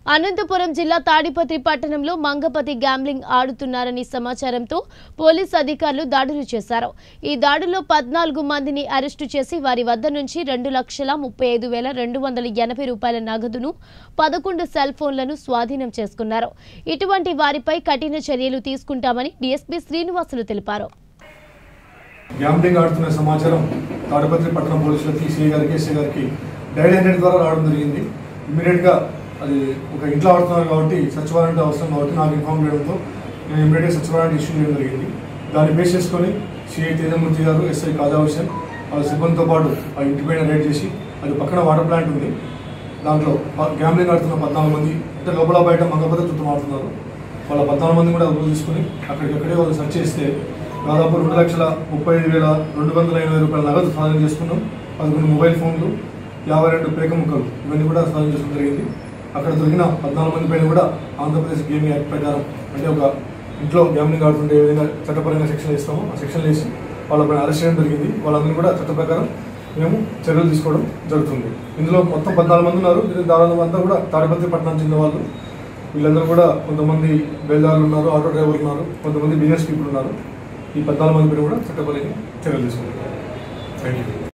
అనంతపురం జిల్లా తాడిపత్రి పట్టణంలో మంగపతి గ్యాంబ్లింగ్ ఆడుతున్నారని సమాచారంతో పోలీస్ అధికారులు దాడులు చేశారు ఈ దాడుల్లో పద్నాలుగు మందిని అరెస్టు చేసి వారి వద్ద నుంచి రెండు లక్షల ముప్పై ఐదు వేల రెండు వందల ఎనభై రూపాయల నగదును పదకొండు సెల్ ఫోన్లను స్వాధీనం చేసుకున్నారు ఇటువంటి వారిపై కఠిన చర్యలు తీసుకుంటామని డీఎస్పీ శ్రీనివాసులు తెలిపారు గ్యాంబ్లింగ్ ఆడుతున్న సమాచారం తాడిపత్రి పట్టణ పోలీసులకి సిఐ గారికి ఎస్ఐ గారికి డైల్ హండ్రెడ్ ద్వారా రావడం జరిగింది ఇమీడియట్గా అది ఒక ఇంట్లో ఆడుతున్నారు కాబట్టి సచివాలయం అవసరం కాబట్టి నాకు ఇన్ఫార్మ్ చేయడంతో నేను ఇమీడియట్గా సచివాలయం ఇష్యూ చేయడం జరిగింది దాన్ని బేస్ చేసుకొని సిఐ తేజమూర్తి గారు ఎస్ఐ కాజా హుసేన్ వాళ్ళ సిబ్బందితో పాటు ఆ ఇంటి పైన రైడ్ చేసి అది పక్కన వాటర్ ప్లాంట్ ఉంది దాంట్లో గ్యాంబ్లింగ్ ఆడుతున్న పద్నాలుగు మంది అంటే లోపల బయట మంగపతి చుట్టూ ఆడుతున్నారు వాళ్ళ పద్నాలుగు మంది కూడా అదుపు తీసుకుని అక్కడికక్కడే వాళ్ళు సెర్చ్ చేస్తే దాదాపు రెండు లక్షల ముప్పై ఐదు వేల రెండు వందల ఎనభై రూపాయల నగదు స్వాధీనం చేసుకున్నాం పదకొండు మొబైల్ ఫోన్లు యాభై రెండు పేక ముక్కలు ఇవన్నీ కూడా స్వాధీనం చేసుకోవడం జరిగింది అక్కడ దొరికిన పద్నాలుగు మంది పైన కూడా ఆంధ్రప్రదేశ్ గేమింగ్ యాక్ట్ ప్రకారం అంటే ఒక ఇంట్లో గ్యామ్లింగ్ ఆడుతుంటే ఏ విధంగా చట్టపరంగా శిక్షణ ఇస్తామో ఆ శిక్షణ వేసి వాళ్ళపైన అరెస్ట్ చేయడం జరిగింది వాళ్ళందరూ కూడా చట్ట ప్రకారం మేము చర్యలు తీసుకోవడం జరుగుతుంది ఇందులో మొత్తం పద్నాలుగు మంది ఉన్నారు దీని దాదాపు అంతా కూడా తాడిపత్రి పట్టణం చెందిన వాళ్ళు వీళ్ళందరూ కూడా కొంతమంది బేల్దారులు ఉన్నారు ఆటో డ్రైవర్లు ఉన్నారు కొంతమంది బిజినెస్ పీపుల్ ఉన్నారు ఈ పద్నాలుగు మంది పైన కూడా చట్టపరంగా చర్యలు తీసుకుంటారు థ్యాంక్ యూ